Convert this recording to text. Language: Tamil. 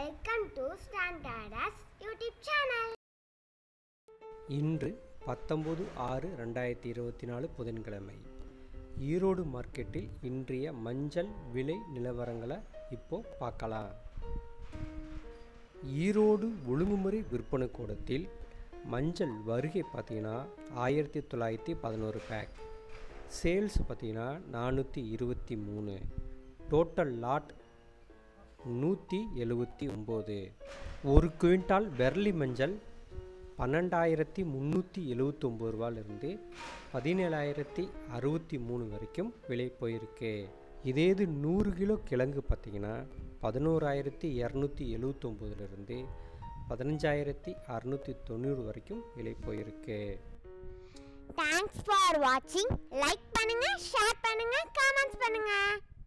welcome to standards YouTube channel இன்று பத்தொம்பது ஆறு ரெண்டாயிரத்தி இருபத்தி நாலு புதன்கிழமை ஈரோடு மார்க்கெட்டில் இன்றைய மஞ்சள் விலை நிலவரங்களை இப்போ பார்க்கலாம் ஈரோடு ஒழுங்குமுறை விற்பனை கூடத்தில் மஞ்சள் வருகை பார்த்தீங்கன்னா ஆயிரத்தி தொள்ளாயிரத்தி பதினோரு பேக் சேல்ஸ் பார்த்தீங்கன்னா நானூற்றி இருபத்தி மூணு டோட்டல் லாட் நூற்றி எழுபத்தி ஒம்பது ஒரு குவிண்டால் பெர்லி மஞ்சள் பன்னெண்டாயிரத்தி முந்நூற்றி எழுவத்தொம்பது ரூபாயிலிருந்து பதினேழாயிரத்தி அறுபத்தி மூணு வரைக்கும் விலை போயிருக்கு இதே இது நூறு கிலோ கிழங்கு பார்த்தீங்கன்னா பதினோராயிரத்தி இரநூத்தி எழுவத்தொம்போதுலேருந்து பதினஞ்சாயிரத்தி அறநூற்றி தொண்ணூறு வரைக்கும் விலை போயிருக்கு தேங்க்ஸ் ஃபார் வாட்சிங் லைக் பண்ணுங்க ஷேர் பண்ணுங்க கமெண்ட்ஸ் பண்ணுங்க